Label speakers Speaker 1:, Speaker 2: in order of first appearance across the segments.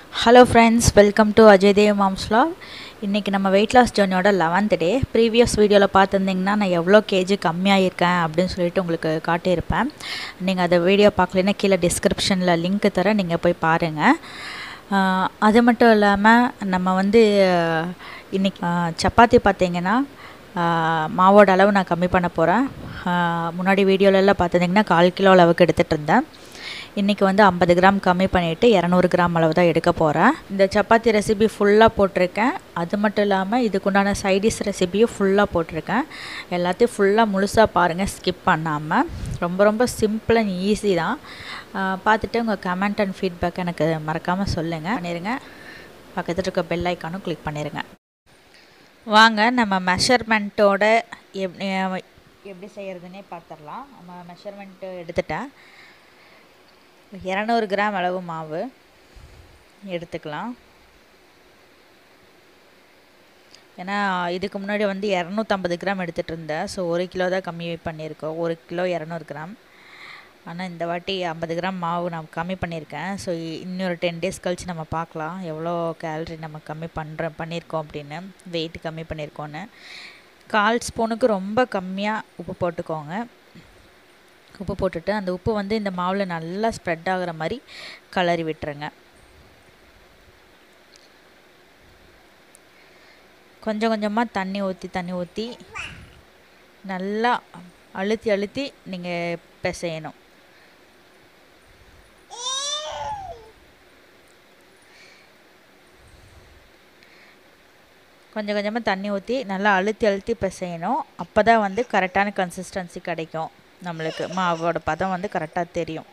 Speaker 1: hello friends welcome to Ajay Dev மாம்ஸ் vlog இன்றைக்கி நம்ம வெயிட் லாஸ் ஜேர்னியோட லெவன்த் டே ப்ரீவியஸ் வீடியோவில் பார்த்துருந்தீங்கன்னா நான் எவ்வளோ கேஜி கம்மியாகிருக்கேன் அப்படின்னு சொல்லிட்டு உங்களுக்கு காட்டியிருப்பேன் நீங்கள் அதை வீடியோ பார்க்கலன்னா கீழே டிஸ்கிரிப்ஷனில் லிங்க் தரேன் நீங்கள் போய் பாருங்கள் ஆஹ் அது மட்டும் இல்லாமல் நம்ம வந்து இன்றைக்கி சப்பாத்தி பார்த்தீங்கன்னா ஆஹ் மாவோட அளவு நான் கம்மி பண்ண போகிறேன் முன்னாடி வீடியோலலாம் பார்த்துருந்தீங்கன்னா கால் கிலோ அளவுக்கு எடுத்துகிட்டு இருந்தேன் இன்றைக்கி வந்து ஐம்பது கிராம் கம்மி பண்ணிவிட்டு இரநூறு கிராம் அளவு தான் எடுக்க போகிறேன் இந்த சப்பாத்தி ரெசிபி ஃபுல்லாக போட்டிருக்கேன் அது மட்டும் இல்லாமல் இதுக்குண்டான சைடிஷ் ரெசிபியும் ஃபுல்லாக போட்டிருக்கேன் எல்லாத்தையும் ஃபுல்லாக முழுசாக பாருங்கள் ஸ்கிப் பண்ணாமல் ரொம்ப ரொம்ப சிம்பிள் அண்ட் ஈஸி தான் ஆஹ் பார்த்துட்டு உங்கள் கமெண்ட் அண்ட் ஃபீட்பேக் எனக்கு மறக்காமல் சொல்லுங்கள் பண்ணிடுங்க பக்கத்தில் இருக்க பெல் ஐக்கானும் கிளிக் பண்ணிடுங்க வாங்க நம்ம மெஷர்மெண்ட்டோட எப் எப்படி செய்கிறதுனே பார்த்துடலாம் நம்ம மெஷர்மெண்ட்டு எடுத்துட்டேன் இரநூறு கிராம் அளவு மாவு எடுத்துக்கலாம் ஏன்னா இதுக்கு முன்னாடி வந்து இரநூத்தம்பது கிராம் எடுத்துகிட்டு இருந்தேன் ஸோ ஒரு கிலோ தான் கம்மி பண்ணியிருக்கோம் ஒரு கிலோ இரநூறு கிராம் ஆனால் இந்த வாட்டி ஐம்பது கிராம் மாவு நான் கம்மி பண்ணியிருக்கேன் ஸோ இன்னொரு டென் டேஸ் கழித்து நம்ம பார்க்கலாம் எவ்வளோ கேலரி நம்ம கம்மி பண்ணுற பண்ணியிருக்கோம் அப்படின்னு வெயிட் கம்மி பண்ணியிருக்கோன்னு கால் ஸ்பூனுக்கு ரொம்ப கம்மியாக உப்பு போட்டுக்கோங்க உப்பு போட்டுட்டு அந்த உப்பு வந்து இந்த மாவில் நல்லா ஸ்ப்ரெட் ஆகிற மாதிரி கலரி விட்டுருங்க கொஞ்சம் கொஞ்சமாக தண்ணி ஊற்றி தண்ணி ஊற்றி நல்லா அழுத்தி அழுத்தி நீங்கள் பிசையணும் கொஞ்சம் கொஞ்சமாக தண்ணி ஊற்றி நல்லா அழுத்தி அழுத்தி பிசையணும் அப்போ தான் வந்து கரெக்டான கன்சிஸ்டன்சி கிடைக்கும் நம்மளுக்கு மாவோட பதம் வந்து கரெக்டாக தெரியும்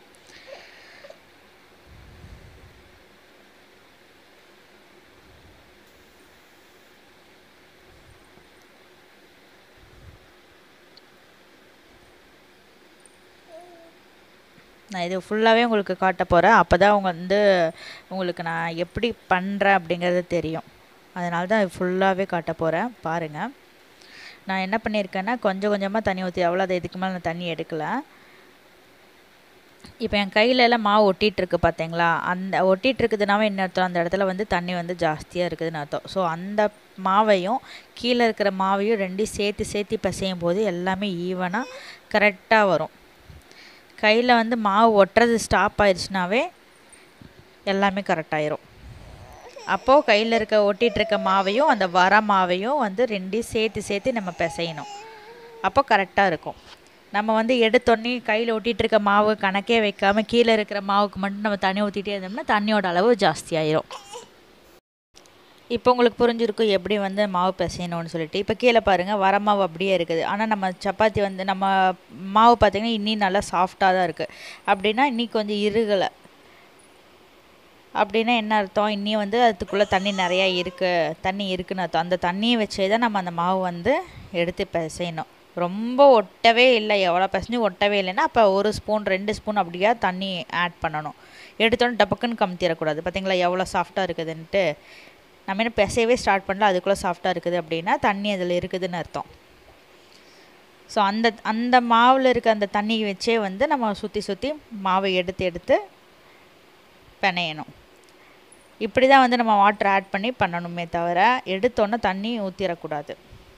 Speaker 1: நான் இது ஃபுல்லாகவே உங்களுக்கு காட்ட போகிறேன் அப்போ தான் அவங்க வந்து உங்களுக்கு நான் எப்படி பண்ணுறேன் அப்படிங்கிறது தெரியும் அதனால தான் ஃபுல்லாகவே காட்ட போகிறேன் பாருங்கள் நான் என்ன பண்ணியிருக்கேன்னா கொஞ்சம் கொஞ்சமாக தண்ணி ஊற்றி அவ்வளோ அது இதுக்கு மேலே நான் தண்ணி எடுக்கலை இப்போ என் கையில எல்லாம் மாவு ஒட்டிகிட்டு இருக்கு பார்த்தீங்களா அந்த ஒட்டிகிட்டு இருக்குதுனாவே என்ன அர்த்தம் அந்த இடத்துல வந்து தண்ணி வந்து ஜாஸ்தியாக இருக்குதுன்னு அர்த்தம் ஸோ அந்த மாவையும் கீழே இருக்கிற மாவையும் ரெண்டையும் சேர்த்து சேர்த்து பிசையும் போது எல்லாமே ஈவனாக கரெக்டாக வரும் கையில் வந்து மாவு ஒட்டுறது ஸ்டாப் ஆயிடுச்சுனாவே எல்லாமே கரெக்டாயிரும் அப்போது கையில் இருக்க ஒட்டிகிட்டு இருக்க மாவையும் அந்த வர மாவையும் வந்து ரெண்டையும் சேர்த்து சேர்த்து நம்ம பிசையணும் அப்போ கரெக்டாக இருக்கும் நம்ம வந்து எடுத்தோடனே கையில் ஒட்டிகிட்டு இருக்க மாவு கணக்கே வைக்காமல் கீழே இருக்கிற மாவுக்கு மட்டும் நம்ம தண்ணி ஊற்றிட்டே இருந்தோம்னா தண்ணியோட அளவு ஜாஸ்தி ஆயிரும் இப்போ உங்களுக்கு புரிஞ்சிருக்கும் எப்படி வந்து மாவு பிசையணும்னு சொல்லிட்டு இப்போ கீழே பாருங்கள் வர மாவு அப்படியே இருக்குது ஆனால் நம்ம சப்பாத்தி வந்து நம்ம மாவு பார்த்திங்கன்னா இன்னி நல்லா சாஃப்டாக தான் இருக்குது அப்படின்னா இன்னி கொஞ்சம் இருகலை அப்படின்னா என்ன அர்த்தம் இன்னி வந்து அதுக்குள்ளே தண்ணி நிறையா இருக்குது தண்ணி இருக்குன்னு அர்த்தம் அந்த தண்ணியை வச்சே தான் நம்ம அந்த மாவு வந்து எடுத்து பிசையணும் ரொம்ப ஒட்டவே இல்லை எவ்வளோ பிசைஞ்சு ஒட்டவே இல்லைன்னா அப்போ ஒரு ஸ்பூன் ரெண்டு ஸ்பூன் அப்படியா தண்ணி ஆட் பண்ணணும் எடுத்தோன்னு டபக்குன்னு கமுத்திடக்கூடாது பார்த்தீங்களா எவ்வளோ சாஃப்டாக இருக்குதுன்ட்டு நம்ம என்ன பிசையவே ஸ்டார்ட் பண்ணல அதுக்குள்ளே சாஃப்டாக இருக்குது அப்படின்னா தண்ணி அதில் இருக்குதுன்னு அர்த்தம் ஸோ அந்த அந்த மாவில் இருக்க அந்த தண்ணியை வச்சே வந்து நம்ம சுற்றி சுற்றி மாவை எடுத்து எடுத்து பிணையணும் இப்படி தான் வந்து நம்ம வாட்டர் ஆட் பண்ணி பண்ணணுமே தவிர எடுத்தோன்னே தண்ணி ஊற்றிடக்கூடாது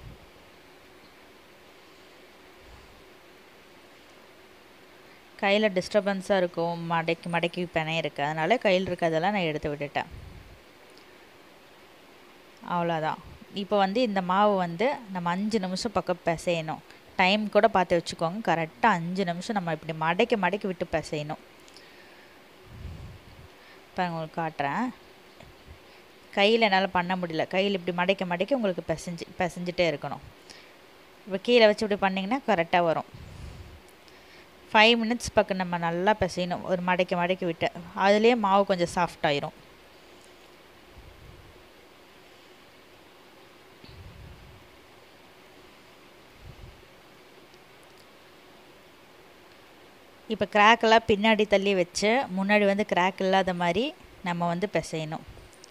Speaker 1: கையில் டிஸ்டர்பன்ஸாக இருக்கும் மடக்கி மடக்கி பிணைய இருக்குது அதனால் கையில் இருக்கிறதெல்லாம் நான் எடுத்து விட்டுட்டேன் அவ்வளோதான் இப்போ வந்து இந்த மாவு வந்து நம்ம அஞ்சு நிமிஷம் பக்கம் பிசையணும் டைம் கூட பார்த்து வச்சுக்கோங்க கரெக்டாக அஞ்சு நிமிஷம் நம்ம இப்படி மடக்கி மடக்கி விட்டு பிசையணும் இப்போ உங்களுக்கு காட்டுறேன் கையில் என்னால் பண்ண முடியல கையில் இப்படி மடக்க மடக்கி உங்களுக்கு பிசைஞ்சு பிசைஞ்சிட்டே இருக்கணும் இப்போ கீழே வச்சு இப்படி பண்ணிங்கன்னா கரெக்டாக வரும் ஃபைவ் மினிட்ஸ் பக்கம் நம்ம நல்லா பிசையணும் ஒரு மடக்கி மடக்கி விட்டு அதுலேயே மாவு கொஞ்சம் சாஃப்ட் ஆயிரும் இப்போ கிராக்கெல்லாம் பின்னாடி தள்ளி வச்சு முன்னாடி வந்து கிராக் இல்லாத மாதிரி நம்ம வந்து பிசையணும்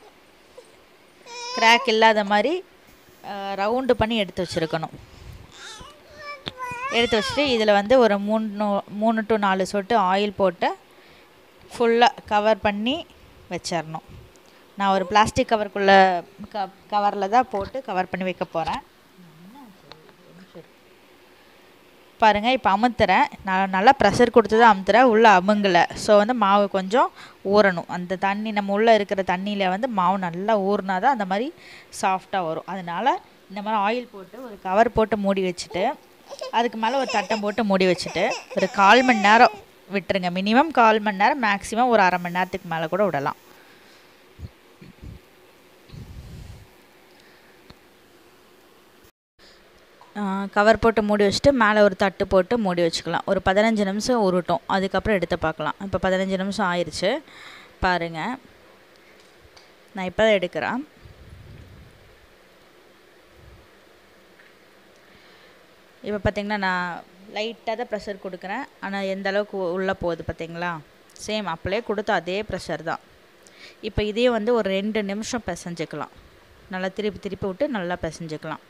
Speaker 1: கிராக் இல்லாத மாதிரி ரவுண்டு பண்ணி எடுத்து வச்சுருக்கணும் எடுத்து வச்சுட்டு இதில் வந்து ஒரு மூணு மூணு டு நாலு சொட்டு ஆயில் போட்டு ஃபுல்லாக கவர் பண்ணி வச்சிடணும் நான் ஒரு பிளாஸ்டிக் கவருக்குள்ளே க கவரில் தான் போட்டு கவர் பண்ணி வைக்க போகிறேன் பாருங்கள் இப்போ அமுத்துறேன் நான் நல்லா ப்ரெஷர் கொடுத்து தான் அமுத்துறேன் உள்ளே அமுங்கலை ஸோ வந்து மாவு கொஞ்சம் ஊறணும் அந்த தண்ணி நம்ம உள்ளே இருக்கிற தண்ணியில் வந்து மாவு நல்லா ஊறினா தான் அந்த மாதிரி சாஃப்டாக வரும் அதனால் இந்த மாதிரி ஆயில் போட்டு ஒரு கவர் போட்டு மூடி வச்சுட்டு அதுக்கு மேலே ஒரு தட்டம் போட்டு மூடி வச்சுட்டு ஒரு கால் மணி நேரம் விட்டுருங்க மினிமம் கால் மணி நேரம் மேக்ஸிமம் ஒரு அரை மணி நேரத்துக்கு மேலே கூட விடலாம் கவர் போட்டு மூடி வச்சுட்டு மேலே ஒரு தட்டு போட்டு மூடி வச்சுக்கலாம் ஒரு பதினஞ்சு நிமிஷம் உருட்டும் அதுக்கப்புறம் எடுத்து பார்க்கலாம் இப்போ பதினஞ்சு நிமிஷம் ஆயிடுச்சு பாருங்கள் நான் இப்போ தான் எடுக்கிறேன் இப்போ பார்த்திங்கன்னா நான் லைட்டாக தான் ப்ரெஷர் கொடுக்குறேன் ஆனால் எந்த அளவுக்கு உள்ளே போகுது பார்த்தீங்களா சேம் அப்படியே கொடுத்த அதே ப்ரெஷர் தான் இப்போ இதையும் வந்து ஒரு ரெண்டு நிமிஷம் பிசைஞ்சுக்கலாம் நல்லா திருப்பி திருப்பி விட்டு நல்லா பிசைஞ்சுக்கலாம்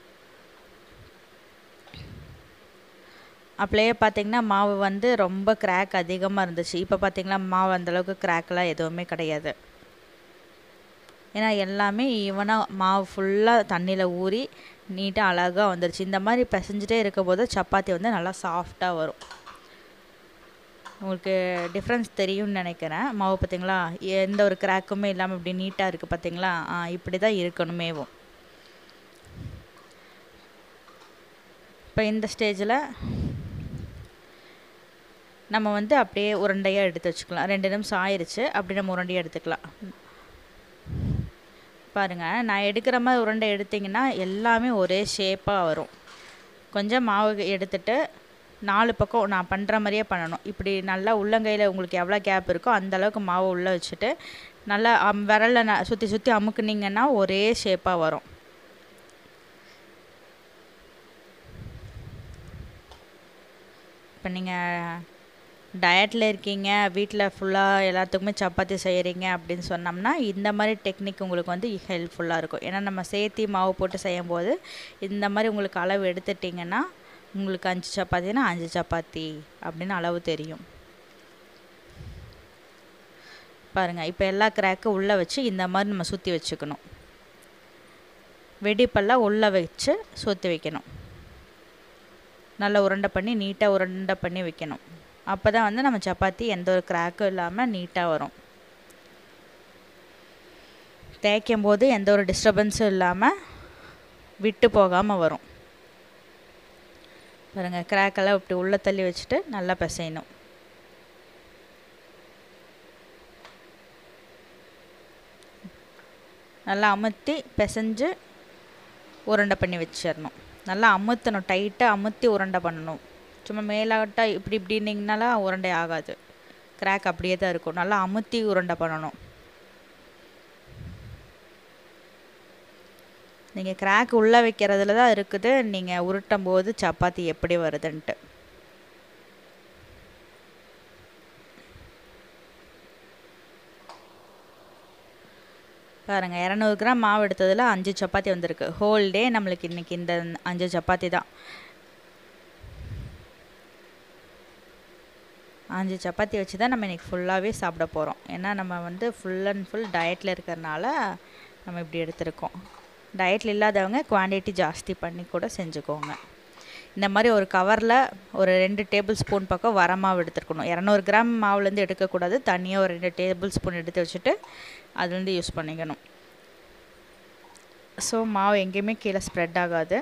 Speaker 1: அப்படியே பார்த்திங்கன்னா மாவு வந்து ரொம்ப கிராக் அதிகமாக இருந்துச்சு இப்போ பார்த்திங்கன்னா மாவு அந்தளவுக்கு கிராக்லாம் எதுவுமே கிடையாது ஏன்னா எல்லாமே ஈவனாக மாவு ஃபுல்லாக தண்ணியில் ஊறி நீட்டாக அழகாக வந்துருச்சு இந்த மாதிரி பிசைஞ்சிட்டே இருக்கும்போது சப்பாத்தி வந்து நல்லா சாஃப்டாக வரும் உங்களுக்கு டிஃப்ரென்ஸ் தெரியும்னு நினைக்கிறேன் மாவு பார்த்திங்களா எந்த ஒரு கிராக்குமே இல்லாமல் இப்படி நீட்டாக இருக்குது பார்த்திங்களா இப்படி தான் இருக்கணுமேவும் இப்போ இந்த ஸ்டேஜில் நம்ம வந்து அப்படியே உருண்டையாக எடுத்து வச்சுக்கலாம் ரெண்டு நிமிஷம் ஆயிடுச்சு அப்படி நம்ம உருண்டையாக எடுத்துக்கலாம் பாருங்கள் நான் எடுக்கிற மாதிரி உருண்டை எடுத்திங்கன்னா எல்லாமே ஒரே ஷேப்பாக வரும் கொஞ்சம் மாவு எடுத்துட்டு நாலு பக்கம் நான் பண்ணுற மாதிரியே பண்ணணும் இப்படி நல்லா உள்ளங்கையில் உங்களுக்கு எவ்வளோ கேப் இருக்கோ அந்த அளவுக்கு மாவு உள்ளே வச்சுட்டு நல்லா அம் விரலில் ந சுற்றி சுற்றி அமுக்குனிங்கன்னா ஒரே ஷேப்பாக வரும் இப்போ நீங்கள் டயட்டில் இருக்கீங்க வீட்டில் ஃபுல்லாக எல்லாத்துக்குமே சப்பாத்தி செய்கிறீங்க அப்படின்னு சொன்னோம்னா இந்த மாதிரி டெக்னிக் உங்களுக்கு வந்து ஹெல்ப்ஃபுல்லாக இருக்கும் ஏன்னா நம்ம சேர்த்தி மாவு போட்டு செய்யும்போது இந்த மாதிரி உங்களுக்கு அளவு எடுத்துட்டிங்கன்னா உங்களுக்கு அஞ்சு சப்பாத்தினா அஞ்சு சப்பாத்தி அப்படின்னு அளவு தெரியும் பாருங்கள் இப்போ எல்லா கிராக்கும் உள்ளே வச்சு இந்த மாதிரி நம்ம சுற்றி வச்சுக்கணும் வெடிப்பெல்லாம் உள்ளே வச்சு சுற்றி வைக்கணும் நல்லா உருண்டை பண்ணி நீட்டாக உருண்டை பண்ணி வைக்கணும் அப்போ தான் வந்து நம்ம சப்பாத்தி எந்த ஒரு கிராக்கும் இல்லாமல் நீட்டாக வரும் தேய்க்கும் போது எந்த ஒரு டிஸ்டர்பன்ஸும் இல்லாமல் விட்டு போகாமல் வரும் பாருங்கள் கிராக்கெல்லாம் இப்படி உள்ளே தள்ளி வச்சுட்டு நல்லா பிசையணும் நல்லா அமுத்தி பிசைஞ்சு உருண்டை பண்ணி வச்சிடணும் நல்லா அமுத்தணும் டைட்டாக அமுத்தி உருண்டை பண்ணணும் சும்மா மேலாட்டா இப்படி இப்படின்னிங்கனாலாம் உருண்டை ஆகாது கிராக் அப்படியே தான் இருக்கும் நல்லா அமுத்தி உருண்டை பண்ணணும் நீங்கள் கிராக் உள்ளே வைக்கிறதுல தான் இருக்குது நீங்கள் உருட்டும் போது சப்பாத்தி எப்படி வருதுன்ட்டு பாருங்கள் இரநூறு கிராம் மாவு எடுத்ததில் அஞ்சு சப்பாத்தி வந்திருக்கு ஹோல் டே நம்மளுக்கு இன்றைக்கி இந்த அஞ்சு சப்பாத்தி தான் அஞ்சு சப்பாத்தி வச்சு தான் நம்ம இன்றைக்கி ஃபுல்லாகவே சாப்பிட போகிறோம் ஏன்னா நம்ம வந்து ஃபுல் அண்ட் ஃபுல் டயட்டில் இருக்கிறனால நம்ம இப்படி எடுத்திருக்கோம் டயட்டில் இல்லாதவங்க குவான்டிட்டி ஜாஸ்தி பண்ணி கூட செஞ்சுக்கோங்க இந்த மாதிரி ஒரு கவரில் ஒரு ரெண்டு டேபிள் ஸ்பூன் பக்கம் வர மாவு எடுத்துருக்கணும் இரநூறு கிராம் மாவுலேருந்து எடுக்கக்கூடாது தனியாக ஒரு ரெண்டு டேபிள் ஸ்பூன் எடுத்து வச்சுட்டு அதுலேருந்து யூஸ் பண்ணிக்கணும் ஸோ மாவு எங்கேயுமே கீழே ஸ்ப்ரெட் ஆகாது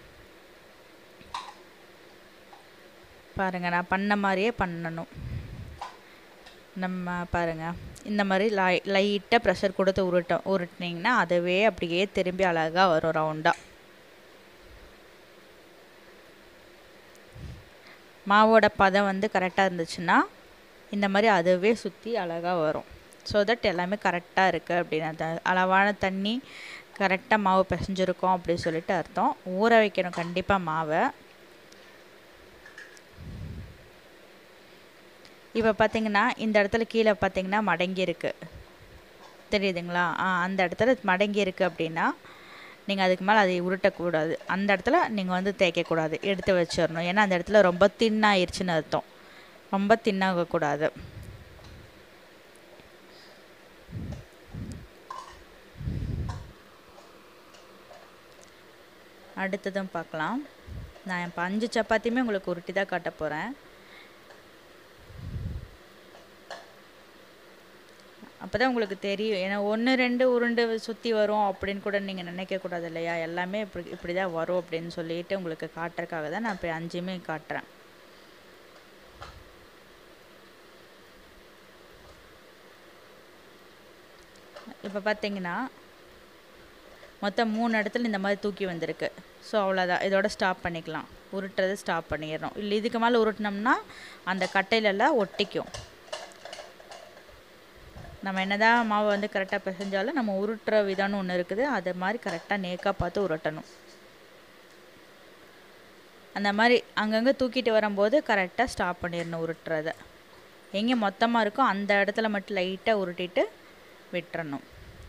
Speaker 1: பாருங்கள் நான் பண்ண மாதிரியே பண்ணணும் நம்ம பாருங்கள் இந்த மாதிரி லை லைட்டாக ப்ரெஷர் கொடுத்து உருட்டோம் உருட்டினீங்கன்னா அதுவே அப்படியே திரும்பி அழகாக வரும் ரவுண்டாக மாவோட பதம் வந்து கரெக்டாக இருந்துச்சுன்னா இந்த மாதிரி அதுவே சுற்றி அழகாக வரும் ஸோ தட் எல்லாமே கரெக்டாக இருக்குது அப்படின்னு அந்த அளவான தண்ணி கரெக்டாக மாவு பிசைஞ்சிருக்கோம் அப்படின்னு சொல்லிட்டு அர்த்தம் ஊற வைக்கணும் கண்டிப்பாக மாவை இப்போ பார்த்தீங்கன்னா இந்த இடத்துல கீழே பார்த்தீங்கன்னா மடங்கி இருக்கு தெரியுதுங்களா ஆ அந்த இடத்துல மடங்கி இருக்கு அப்படின்னா நீங்கள் அதுக்கு மேலே அதை உருட்டக்கூடாது அந்த இடத்துல நீங்கள் வந்து தேய்க்கக்கூடாது எடுத்து வச்சிடணும் ஏன்னா அந்த இடத்துல ரொம்ப தின்னாயிருச்சுன்னு அர்த்தம் ரொம்ப தின்னாகக்கூடாது அடுத்ததும் பார்க்கலாம் நான் இப்போ அஞ்சு சப்பாத்தியுமே உங்களுக்கு உருட்டி தான் காட்ட போகிறேன் அப்போ தான் உங்களுக்கு தெரியும் ஏன்னா ஒன்று ரெண்டு உருண்டு சுற்றி வரும் அப்படின்னு கூட நீங்கள் நினைக்கக்கூடாது இல்லையா எல்லாமே இப்படி இப்படி தான் வரும் அப்படின்னு சொல்லிட்டு உங்களுக்கு காட்டுறதுக்காக தான் நான் இப்போ அஞ்சுமே காட்டுறேன் இப்போ பார்த்தீங்கன்னா மொத்தம் மூணு இடத்துல இந்த மாதிரி தூக்கி வந்திருக்கு ஸோ அவ்வளோதான் இதோட ஸ்டாப் பண்ணிக்கலாம் உருட்டுறது ஸ்டாப் பண்ணிடணும் இல்லை இதுக்கு மேலே உருட்டினோம்னா அந்த கட்டையிலெல்லாம் ஒட்டிக்கும் நம்ம என்னதான் மாவு வந்து கரெக்டாக பிசைஞ்சாலும் நம்ம உருட்டுற விதம்னு ஒன்று இருக்குது அது மாதிரி கரெக்டாக நேக்காக பார்த்து உருட்டணும் அந்த மாதிரி அங்கங்கே தூக்கிட்டு வரும்போது கரெக்டாக ஸ்டாப் பண்ணிடணும் உருட்டுறத எங்கே மொத்தமாக இருக்கோ அந்த இடத்துல மட்டும் லைட்டாக உருட்டிட்டு விட்டுறணும்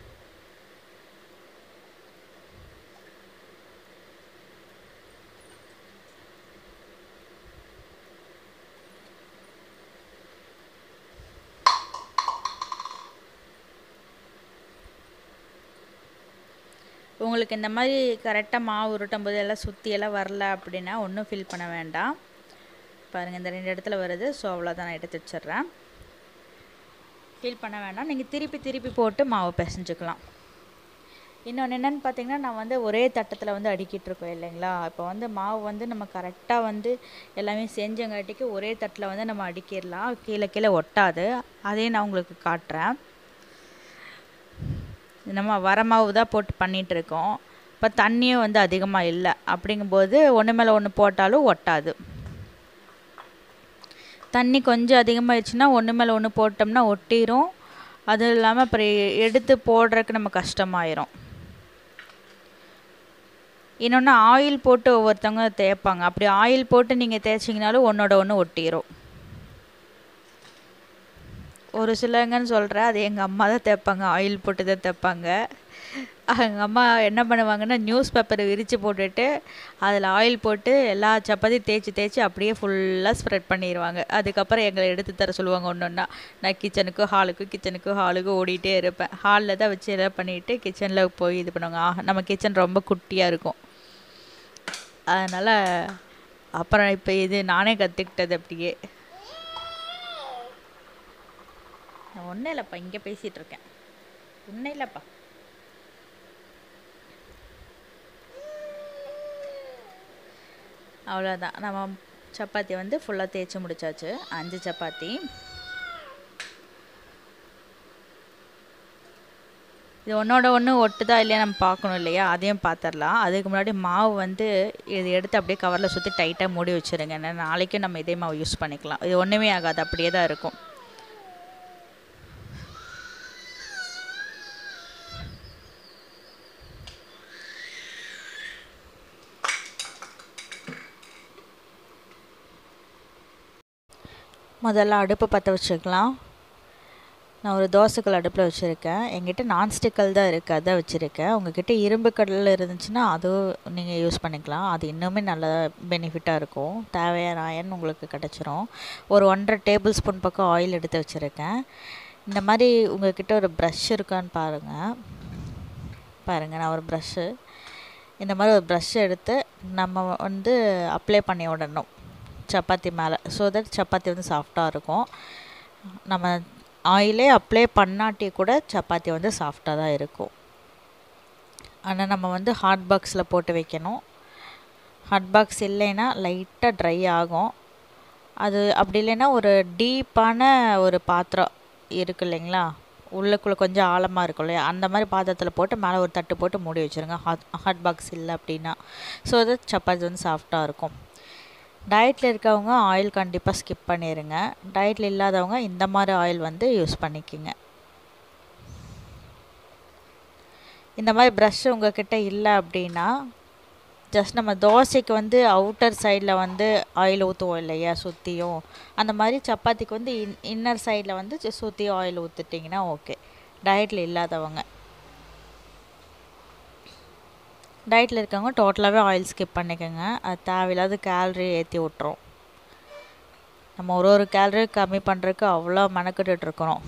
Speaker 1: உங்களுக்கு இந்த மாதிரி கரெக்டாக மாவு உருட்டும் போது எல்லாம் சுற்றி எல்லாம் வரல அப்படின்னா ஒன்றும் ஃபில் பண்ண வேண்டாம் பாருங்கள் இந்த ரெண்டு இடத்துல வருது ஸோ அவ்வளோதான் நான் எடுத்து வச்சிடுறேன் ஃபில் பண்ண வேண்டாம் நீங்கள் திருப்பி திருப்பி போட்டு மாவு பிசைஞ்சுக்கலாம் இன்னொன்று என்னென்னு பார்த்தீங்கன்னா நான் வந்து ஒரே தட்டத்தில் வந்து அடிக்கிட்டு இருக்கோம் இல்லைங்களா இப்போ வந்து மாவு வந்து நம்ம கரெக்டாக வந்து எல்லாமே செஞ்சங்காட்டிக்கு ஒரே தட்டில் வந்து நம்ம அடிக்கிடலாம் கீழே கீழே ஒட்டாது அதையும் நான் உங்களுக்கு காட்டுறேன் நம்ம வர மாவு தான் போட்டு பண்ணிகிட்ருக்கோம் இப்போ தண்ணியும் வந்து அதிகமாக இல்லை அப்படிங்கும்போது ஒன்று மேலே ஒன்று போட்டாலும் ஒட்டாது தண்ணி கொஞ்சம் அதிகமாகிடுச்சுன்னா ஒன்று மேலே ஒன்று போட்டோம்னா ஒட்டிடும் அதுவும் இல்லாமல் அப்புறம் எடுத்து போடுறதுக்கு நம்ம கஷ்டமாயிரும் இன்னொன்று ஆயில் போட்டு ஒவ்வொருத்தவங்க தேய்ப்பாங்க அப்படி ஆயில் போட்டு நீங்கள் தேய்ச்சிங்கனாலும் ஒன்றோட ஒன்று ஒட்டிடும் ஒரு சிலங்கன்னு சொல்கிறேன் அது எங்கள் அம்மா தான் தைப்பாங்க ஆயில் போட்டு தான் தைப்பாங்க எங்கள் அம்மா என்ன பண்ணுவாங்கன்னா நியூஸ் பேப்பரை விரித்து போட்டுட்டு அதில் ஆயில் போட்டு எல்லா சப்பாத்தியும் தேய்ச்சி தேய்ச்சி அப்படியே ஃபுல்லாக ஸ்ப்ரெட் பண்ணிடுவாங்க அதுக்கப்புறம் எங்களை எடுத்து தர சொல்லுவாங்க ஒன்று ஒன்றா நான் கிச்சனுக்கு ஹாலுக்கு கிச்சனுக்கு ஹாலுக்கு ஓடிட்டே இருப்பேன் ஹாலில் தான் வச்சு எல்லாம் பண்ணிவிட்டு கிச்சனில் போய் இது பண்ணுவாங்க ஆஹ் நம்ம கிச்சன் ரொம்ப குட்டியாக இருக்கும் அதனால் அப்புறம் இப்போ இது நானே கற்றுக்கிட்டது அப்படியே நான் ஒன்றும் இல்லைப்பா இங்கே பேசிகிட்டு இருக்கேன் ஒன்றும் இல்லைப்பா அவ்வளோதான் நம்ம சப்பாத்தி வந்து ஃபுல்லாக தேய்ச்சி முடிச்சாச்சு அஞ்சு சப்பாத்தி இது ஒன்றோட ஒன்று ஒட்டுதா இல்லையா நம்ம பார்க்கணும் இல்லையா அதையும் பார்த்துடலாம் அதுக்கு முன்னாடி மாவு வந்து இது எடுத்து அப்படியே கவரில் சுற்றி டைட்டாக மூடி வச்சுருங்க ஏன்னா நாளைக்கும் நம்ம இதே மாவு யூஸ் பண்ணிக்கலாம் இது ஒன்றுமே ஆகாது அப்படியே தான் இருக்கும் முதல்ல அடுப்பு பற்ற வச்சுக்கலாம் நான் ஒரு தோசைக்கல் அடுப்பில் வச்சுருக்கேன் என்கிட்ட நான்ஸ்டிக்கல் தான் இருக்குது அதான் வச்சுருக்கேன் உங்ககிட்ட இரும்பு கடலில் இருந்துச்சுன்னா அதுவும் நீங்கள் யூஸ் பண்ணிக்கலாம் அது இன்னுமே நல்ல பெனிஃபிட்டாக இருக்கும் தேவையான அயன் உங்களுக்கு கிடச்சிரும் ஒரு ஒன்றரை டேபிள் ஸ்பூன் பக்கம் ஆயில் எடுத்து வச்சுருக்கேன் இந்த மாதிரி உங்ககிட்ட ஒரு ப்ரஷ் இருக்கான்னு பாருங்கள் பாருங்கள் நான் ஒரு ப்ரஷ்ஷு இந்த மாதிரி ஒரு ப்ரஷ் எடுத்து நம்ம வந்து அப்ளை பண்ணி விடணும் சப்பாத்தி மேலே ஸோ தட் சப்பாத்தி வந்து சாஃப்டாக இருக்கும் நம்ம ஆயிலே அப்ளை பண்ணாட்டி கூட சப்பாத்தி வந்து சாஃப்டாக தான் இருக்கும் ஆனால் நம்ம வந்து ஹாட் பாக்ஸில் போட்டு வைக்கணும் ஹாட் பாக்ஸ் இல்லைன்னா லைட்டாக ட்ரை ஆகும் அது அப்படி இல்லைன்னா ஒரு டீப்பான ஒரு பாத்திரம் இருக்கு இல்லைங்களா உள்ளுக்குள்ளே கொஞ்சம் ஆழமாக இருக்கும் இல்லையா அந்த மாதிரி பாத்திரத்தில் போட்டு மேலே ஒரு தட்டு போட்டு மூடி வச்சுருங்க ஹாட் ஹாட் பாக்ஸ் இல்லை அப்படின்னா ஸோ தட் சப்பாத்தி வந்து சாஃப்டாக இருக்கும் டயட்டில் இருக்கவங்க ஆயில் கண்டிப்பாக ஸ்கிப் பண்ணிடுங்க டயட்டில் இல்லாதவங்க இந்த மாதிரி ஆயில் வந்து யூஸ் பண்ணிக்கிங்க இந்த மாதிரி ப்ரஷ் உங்ககிட்ட இல்லை அப்படின்னா ஜஸ்ட் நம்ம தோசைக்கு வந்து அவுட்டர் சைடில் வந்து ஆயில் ஊற்றுவோம் இல்லையா சுற்றியும் அந்த மாதிரி சப்பாத்திக்கு வந்து இன் இன்னர் சைடில் வந்து சுற்றியும் ஆயில் ஊற்றுட்டிங்கன்னா ஓகே டயட்டில் இல்லாதவங்க டயட்டில் இருக்கவங்க டோட்டலாகவே ஆயில் ஸ்கிப் பண்ணிக்கோங்க அது தேவையில்லாத கேலரி ஏற்றி விட்ரும் நம்ம ஒரு ஒரு கேலரி கம்மி பண்ணுறதுக்கு அவ்வளோ மெனக்கிட்டு இருக்கிறோம்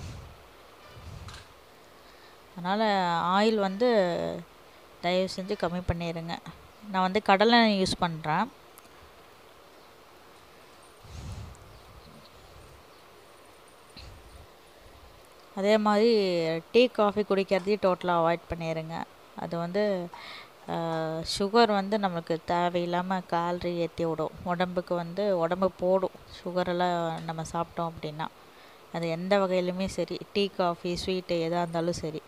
Speaker 1: அதனால் ஆயில் வந்து தயவு செஞ்சு கம்மி பண்ணிடுங்க நான் வந்து கடலை யூஸ் பண்ணுறேன் அதே மாதிரி டீ காஃபி குடிக்கிறதையும் டோட்டலாக அவாய்ட் பண்ணிடுங்க அது வந்து சுகர் வந்து நம்மளுக்கு தேவையில்லாமல் கேல்ரி ஏற்றி விடும் உடம்புக்கு வந்து உடம்பு போடும் சுகரெல்லாம் நம்ம சாப்பிட்டோம் அப்படின்னா அது எந்த வகையிலுமே சரி டீ காஃபி ஸ்வீட்டு எதாக இருந்தாலும் சரி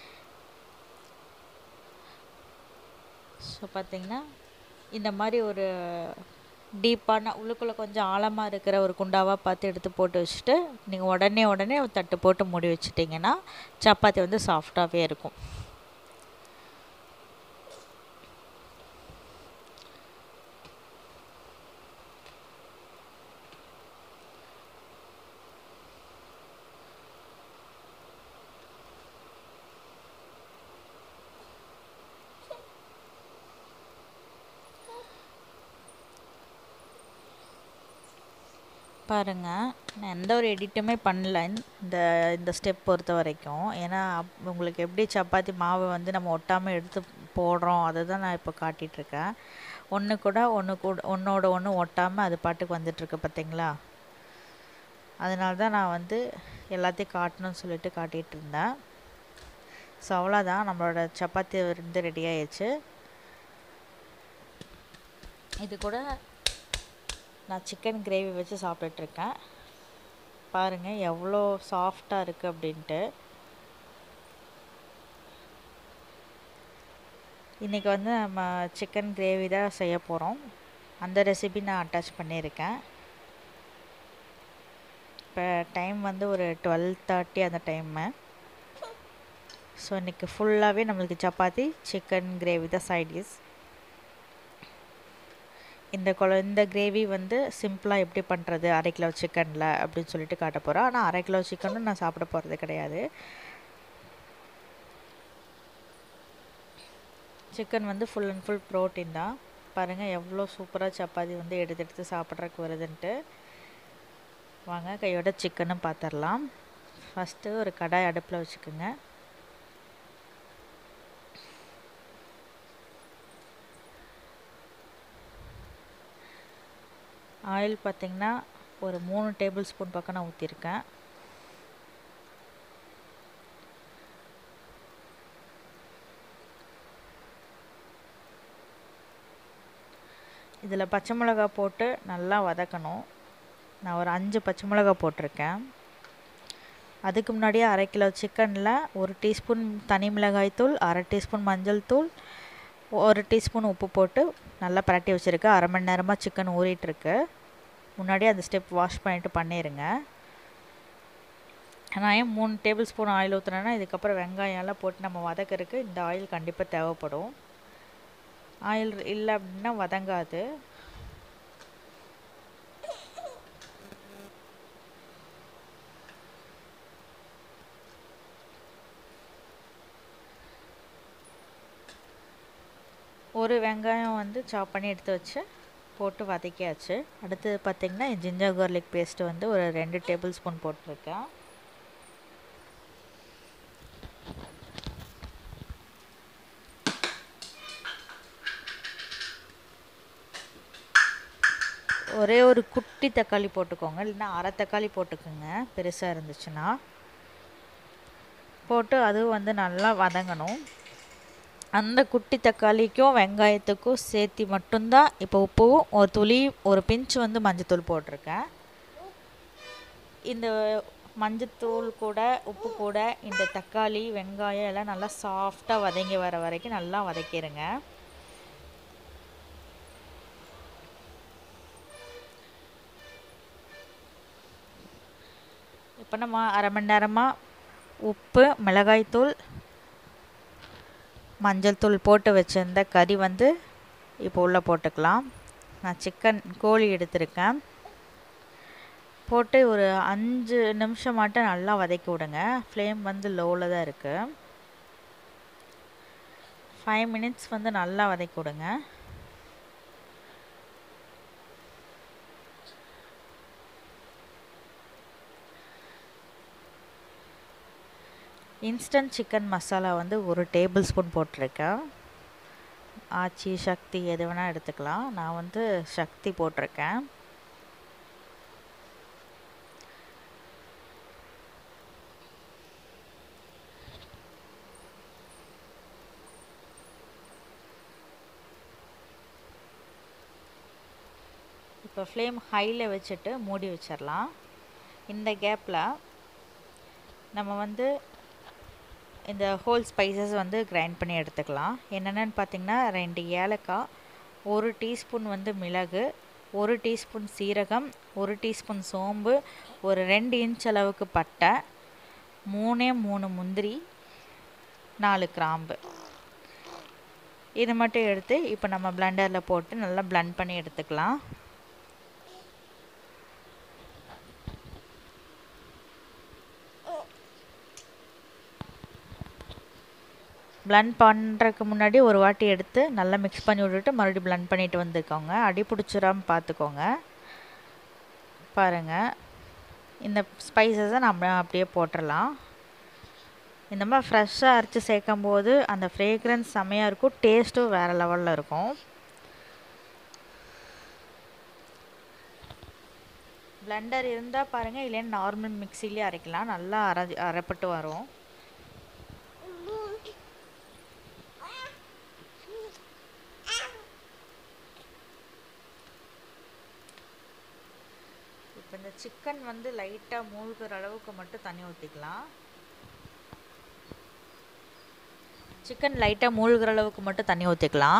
Speaker 1: ஸோ பார்த்திங்கன்னா இந்த மாதிரி ஒரு டீப்பான உள்ளுக்குள்ளே கொஞ்சம் ஆழமாக இருக்கிற ஒரு குண்டாவாக பார்த்து எடுத்து போட்டு வச்சுட்டு நீங்கள் உடனே உடனே தட்டு போட்டு மூடி வச்சிட்டிங்கன்னா சப்பாத்தி வந்து சாஃப்டாகவே இருக்கும் பாருங்கள் நான் எந்த ஒரு எடிட்டுமே பண்ணல இந்த இந்த ஸ்டெப் பொறுத்த வரைக்கும் ஏன்னா உங்களுக்கு எப்படி சப்பாத்தி மாவு வந்து நம்ம ஒட்டாமல் எடுத்து போடுறோம் அதை தான் நான் இப்போ காட்டிகிட்ருக்கேன் ஒன்று கூட ஒன்று கூட ஒன்றோட ஒன்று ஒட்டாமல் அது பாட்டுக்கு வந்துட்டுருக்கு பார்த்தீங்களா அதனால தான் நான் வந்து எல்லாத்தையும் காட்டணும்னு சொல்லிட்டு காட்டிகிட்டு இருந்தேன் ஸோ அவ்வளோதான் நம்மளோட சப்பாத்தி வந்து ரெடி ஆயிடுச்சு இது கூட நான் சிக்கன் கிரேவி வச்சு சாப்பிட்டுட்ருக்கேன் பாருங்கள் எவ்வளோ சாஃப்டாக இருக்குது அப்படின்ட்டு இன்றைக்கி வந்து நம்ம சிக்கன் கிரேவி தான் செய்ய போகிறோம் அந்த ரெசிபி நான் அட்டாச் பண்ணியிருக்கேன் இப்போ டைம் வந்து ஒரு டுவெல் தேர்ட்டி அந்த டைமு ஸோ இன்றைக்கி ஃபுல்லாகவே நம்மளுக்கு சப்பாத்தி சிக்கன் கிரேவி தான் சைடிஸ் இந்த குழ இந்த கிரேவி வந்து சிம்பிளாக எப்படி பண்ணுறது அரை கிலோ சிக்கனில் அப்படின்னு சொல்லிட்டு காட்ட போகிறோம் ஆனால் அரை கிலோ சிக்கனும் நான் சாப்பிட போகிறது கிடையாது சிக்கன் வந்து ஃபுல் அண்ட் ஃபுல் ப்ரோட்டீன் தான் பாருங்கள் எவ்வளோ சூப்பராக சப்பாத்தி வந்து எடுத்து எடுத்து சாப்பிட்றதுக்கு வருதுன்ட்டு வாங்க கையோட சிக்கனும் பார்த்துடலாம் ஃபஸ்ட்டு ஒரு கடாய் அடுப்பில் வச்சுக்கோங்க ஆயில் பார்த்திங்கன்னா ஒரு மூணு டேபிள் ஸ்பூன் பக்கம் நான் ஊற்றிருக்கேன் இதில் பச்சை மிளகா போட்டு நல்லா வதக்கணும் நான் ஒரு அஞ்சு பச்சை மிளகா போட்டிருக்கேன் அதுக்கு முன்னாடியே அரை கிலோ சிக்கனில் ஒரு டீஸ்பூன் தனி மிளகாய் தூள் அரை டீஸ்பூன் மஞ்சள் தூள் ஒரு டீஸ்பூன் உப்பு போட்டு நல்லா பரட்டி வச்சுருக்கேன் அரை மணி நேரமாக சிக்கன் ஊறிட்டுருக்கு முன்னாடியே அந்த ஸ்டெப் வாஷ் பண்ணிவிட்டு பண்ணிடுங்க நான் ஏன் மூணு டேபிள் ஸ்பூன் ஆயில் ஊற்றுனேன்னா இதுக்கப்புறம் வெங்காயம்லாம் போட்டு நம்ம வதக்கிறதுக்கு இந்த ஆயில் கண்டிப்பாக தேவைப்படும் ஆயில் இல்லை அப்படின்னா வதங்காது ஒரு வெங்காயம் வந்து சாப் பண்ணி எடுத்து வச்சு போட்டு வதக்கியாச்சு அடுத்தது பார்த்திங்கன்னா ஜிஞ்சர் கார்லிக் பேஸ்ட்டு வந்து ஒரு ரெண்டு டேபிள் ஸ்பூன் போட்டிருக்கேன் ஒரே ஒரு குட்டி தக்காளி போட்டுக்கோங்க இல்லைன்னா அரை தக்காளி போட்டுக்கோங்க பெருசாக இருந்துச்சுன்னா போட்டு அதுவும் வந்து நல்லா வதங்கணும் அந்த குட்டி தக்காளிக்கும் வெங்காயத்துக்கும் சேர்த்து மட்டும்தான் இப்போ உப்பும் ஒரு துளி ஒரு பிஞ்ச் வந்து மஞ்சத்தூள் போட்டிருக்கேன் இந்த மஞ்சத்தூள் கூட உப்பு கூட இந்த தக்காளி வெங்காயம் எல்லாம் நல்லா சாஃப்டாக வதங்கி வர வரைக்கும் நல்லா வதக்கிடுங்க இப்போ நம்ம அரை மணி நேரமாக உப்பு மிளகாய்த்தூள் மஞ்சள் தூள் போட்டு வச்சுருந்த கறி வந்து இப்போ உள்ளே போட்டுக்கலாம் நான் சிக்கன் கோழி எடுத்திருக்கேன் போட்டு ஒரு அஞ்சு நிமிஷம் மட்டும் நல்லா வதக்கி விடுங்க ஃப்ளேம் வந்து லோவில் தான் இருக்குது ஃபைவ் மினிட்ஸ் வந்து நல்லா வதக்கி விடுங்க இன்ஸ்டன்ட் சிக்கன் மசாலா வந்து ஒரு டேபிள் ஸ்பூன் போட்டிருக்கேன் ஆச்சி சக்தி எது வேணால் எடுத்துக்கலாம் நான் வந்து சக்தி போட்டிருக்கேன் இப்போ ஃப்ளேம் ஹையில் வச்சுட்டு மூடி வச்சிடலாம் இந்த கேப்பில் நம்ம வந்து இந்த ஹோல் ஸ்பைசஸ் வந்து கிரைண்ட் பண்ணி எடுத்துக்கலாம் என்னென்னு பார்த்தீங்கன்னா ரெண்டு ஏலக்காய் ஒரு டீஸ்பூன் வந்து மிளகு ஒரு டீஸ்பூன் சீரகம் ஒரு டீஸ்பூன் சோம்பு ஒரு ரெண்டு இன்ச் அளவுக்கு பட்டை மூணே மூணு முந்திரி நாலு கிராம்பு இது மட்டும் எடுத்து இப்போ நம்ம பிளெண்டரில் போட்டு நல்லா பிளெண்ட் பண்ணி எடுத்துக்கலாம் பிளண்ட் பண்ணுறதுக்கு முன்னாடி ஒரு வாட்டி எடுத்து நல்லா மிக்ஸ் பண்ணி விட்டுட்டு மறுபடியும் பிளண்ட் பண்ணிட்டு வந்துக்கோங்க அடி பிடிச்சிடாமல் பார்த்துக்கோங்க பாருங்கள் இந்த ஸ்பைசஸை நம்ம அப்படியே போட்டுடலாம் இந்த மாதிரி ஃப்ரெஷ்ஷாக அரைச்சி சேர்க்கும் போது அந்த ஃப்ரேக்ரன்ஸ் செம்மையாக இருக்கும் டேஸ்ட்டும் வேறு லெவலில் இருக்கும் பிளெண்டர் இருந்தால் பாருங்கள் இல்லைன்னா நார்மல் மிக்சிலே அரைக்கலாம் நல்லா அரை அரைப்பட்டு வரும் இப்போ இந்த சிக்கன் வந்து லைட்டாக மூழ்கிற அளவுக்கு மட்டும் தண்ணி ஊற்றிக்கலாம் சிக்கன் லைட்டாக மூழ்கிற அளவுக்கு மட்டும் தண்ணி ஊற்றிக்கலாம்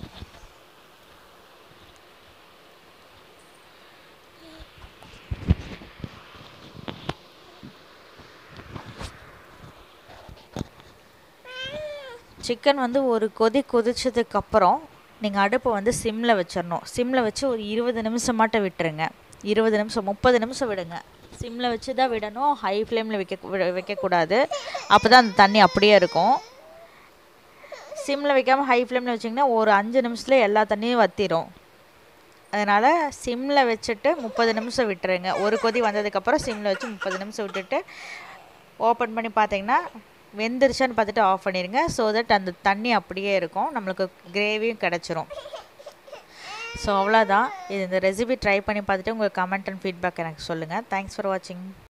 Speaker 1: சிக்கன் வந்து ஒரு கொதி கொதிச்சதுக்கப்புறம் நீங்கள் அடுப்பை வந்து சிம்மில் வச்சிடணும் சிம்மில் வச்சு ஒரு இருபது நிமிஷம் மட்டும் விட்டுருங்க இருபது நிமிஷம் முப்பது நிமிஷம் விடுங்க சிம்மில் வச்சு தான் விடணும் ஹை ஃப்ளேமில் வைக்க வைக்கக்கூடாது அப்போ தான் அந்த தண்ணி அப்படியே இருக்கும் சிம்மில் வைக்காமல் ஹை ஃப்ளேமில் வச்சிங்கன்னா ஒரு அஞ்சு நிமிஷத்தில் எல்லா தண்ணியும் வற்றிடும் அதனால் சிம்மில் வச்சுட்டு முப்பது நிமிஷம் விட்டுருங்க ஒரு கொதி வந்ததுக்கப்புறம் சிம்மில் வச்சு முப்பது நிமிஷம் விட்டுட்டு ஓப்பன் பண்ணி பார்த்தீங்கன்னா வெந்துருச்சான்னு பார்த்துட்டு ஆஃப் பண்ணிடுங்க ஸோ தட் அந்த தண்ணி அப்படியே இருக்கும் நம்மளுக்கு கிரேவியும் கிடச்சிரும் ஸோ அவ்வளோதான் இது இந்த ரெசிபி ட்ரை பண்ணி பார்த்துட்டு உங்களுக்கு கமெண்ட் அண்ட் ஃபீட்பேக் எனக்கு சொல்லுங்கள் தேங்க்ஸ் ஃபார் வாட்சிங்